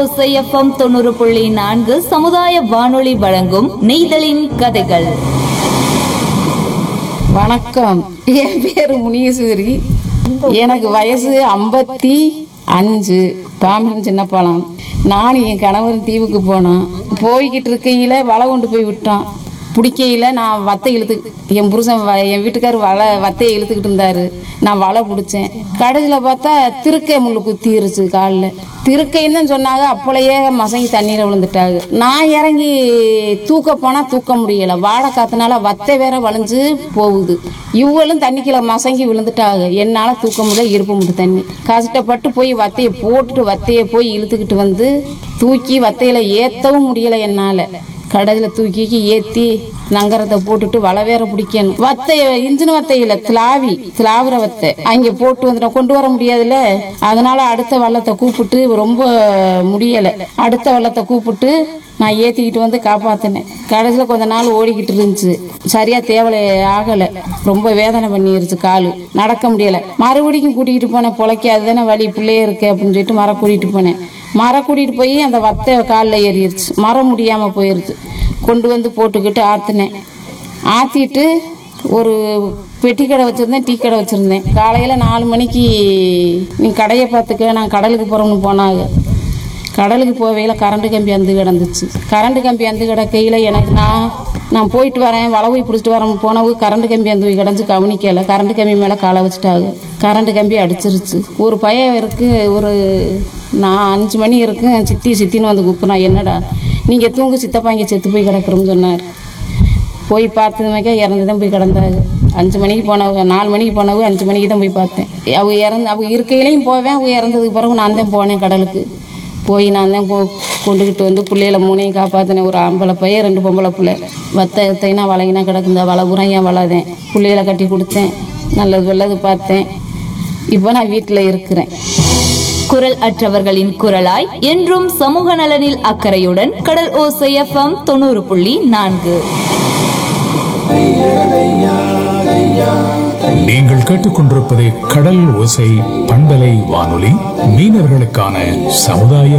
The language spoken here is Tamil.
ஓசை எஃப்எம் தொண்ணூறு புள்ளி நான்கு சமுதாய வானொலி வழங்கும் நெய்தலின் கதைகள் வணக்கம் என் பேரு முனீஸ்வரி எனக்கு வயசு ஐம்பத்தி அஞ்சு பாம்பன் சின்ன பழம் நானும் என் கணவரும் தீவுக்கு போனோம் போய்கிட்டு இருக்கையில வலை கொண்டு போய் விட்டோம் பிடிக்கையில நான் வத்தை இழுத்து என் புருஷன் வ- என் வீட்டுக்கார் வலை வத்தையை இழுத்துக்கிட்டு இருந்தாரு நான் வலை பிடிச்சேன் கடைசியில் பார்த்தா திருக்கை முள்ளு குத்திருச்சு காலில் திருக்கைன்னு தான் சொன்னாங்க அப்பளையே மசங்கி தண்ணீரை விழுந்துட்டாங்க நான் இறங்கி தூக்க போனால் தூக்க முடியல வாழை காத்துனால வத்தை வேற வளைஞ்சு போகுது இவங்களும் தண்ணிக்குள்ள மசங்கி விழுந்துட்டாங்க என்னால் தூக்க முடியல இருப்ப முடியும் தண்ணி கஷ்டப்பட்டு போய் வத்தையை போட்டுட்டு வத்தையை போய் இழுத்துக்கிட்டு வந்து தூக்கி வத்தையில ஏற்றவும் முடியல என்னால் கடையில் தூக்கி ஏற்றி நங்கரத்தை போட்டுட்டு வலை வேற பிடிக்கணும் வத்தைய இன்ஜின் வத்தையில திலாவி திலாவுற வத்தை அங்கே போட்டு வந்துட்டோம் கொண்டு வர முடியாதுல்ல அதனால அடுத்த வள்ளத்தை கூப்பிட்டு ரொம்ப முடியலை அடுத்த வள்ளத்தை கூப்பிட்டு நான் ஏற்றிக்கிட்டு வந்து காப்பாற்றினேன் கடைசியில் கொஞ்ச நாள் ஓடிக்கிட்டு இருந்துச்சு சரியாக தேவலை ஆகலை ரொம்ப வேதனை பண்ணிருச்சு கால் நடக்க முடியலை மறுபடியும் கூட்டிகிட்டு போனேன் பொழைக்க அதுதானே வழி பிள்ளையே இருக்கு அப்படின்னு சொல்லிட்டு மரம் கூட்டிகிட்டு போனேன் மரம் கூட்டிகிட்டு போய் அந்த வத்தை காலில் ஏறிடுச்சு மரம் முடியாமல் போயிருச்சு கொண்டு வந்து போட்டுக்கிட்டு ஆற்றினேன் ஆற்றிட்டு ஒரு பெட்டி கடை வச்சுருந்தேன் டீ கடை வச்சுருந்தேன் காலையில் நாலு மணிக்கு நீ கடையை பார்த்துக்க நான் கடலுக்கு போகிறோம்னு போனாங்க கடலுக்கு போவையில் கரண்ட் கம்பி அந்து கிடந்துச்சு கரண்ட் கம்பி அந்து கிடக்கையில் எனக்கு நான் நான் போயிட்டு வரேன் வளவை பிடிச்சிட்டு வரேன் போனவு கரண்ட் கம்பி அந்த கிடந்து கவனிக்கலை கரண்ட் கம்பி மேலே காலை வச்சுட்டாங்க கரண்ட் கம்பி அடிச்சிருச்சு ஒரு பையன் இருக்கு ஒரு நான் அஞ்சு மணி இருக்கு சித்தி சித்தின்னு வந்து கூப்பிட்னா என்னடா நீங்கள் தூங்கு சித்தப்பா இங்கே செத்து போய் கிடக்குறோம்னு சொன்னார் போய் பார்த்ததுமேக்கா இறந்து தான் போய் கிடந்தாங்க அஞ்சு மணிக்கு போனவங்க நாலு மணிக்கு போனவங்க அஞ்சு மணிக்கு தான் போய் பார்த்தேன் அவங்க இறந்து அவங்க இருக்கையிலையும் போவேன் அவங்க இறந்ததுக்கு பிறகு நான் தான் போனேன் கடலுக்கு போய் நான் தான் கொ கொண்டுக்கிட்டு வந்து பிள்ளைகளை மூணையும் காப்பாற்றினேன் ஒரு ஆம்பளை பையன் ரெண்டு பொம்பளை பிள்ளை வத்த எத்தைனா வளையினா கிடக்குந்த வலை உரம் ஏன் வளதேன் பிள்ளைகளை கட்டி கொடுத்தேன் நல்லது நல்லது பார்த்தேன் இப்போ நான் வீட்டில் இருக்கிறேன் குரல் அற்றவர்களின் குரலாய் என்றும் சமூக நலனில் அக்கறையுடன் கடல் ஓசை எஃப்எம் தொண்ணூறு புள்ளி நான்கு நீங்கள் கேட்டுக்கொண்டிருப்பது கடல் ஓசை பண்பலை வானொலி மீனவர்களுக்கான சமுதாய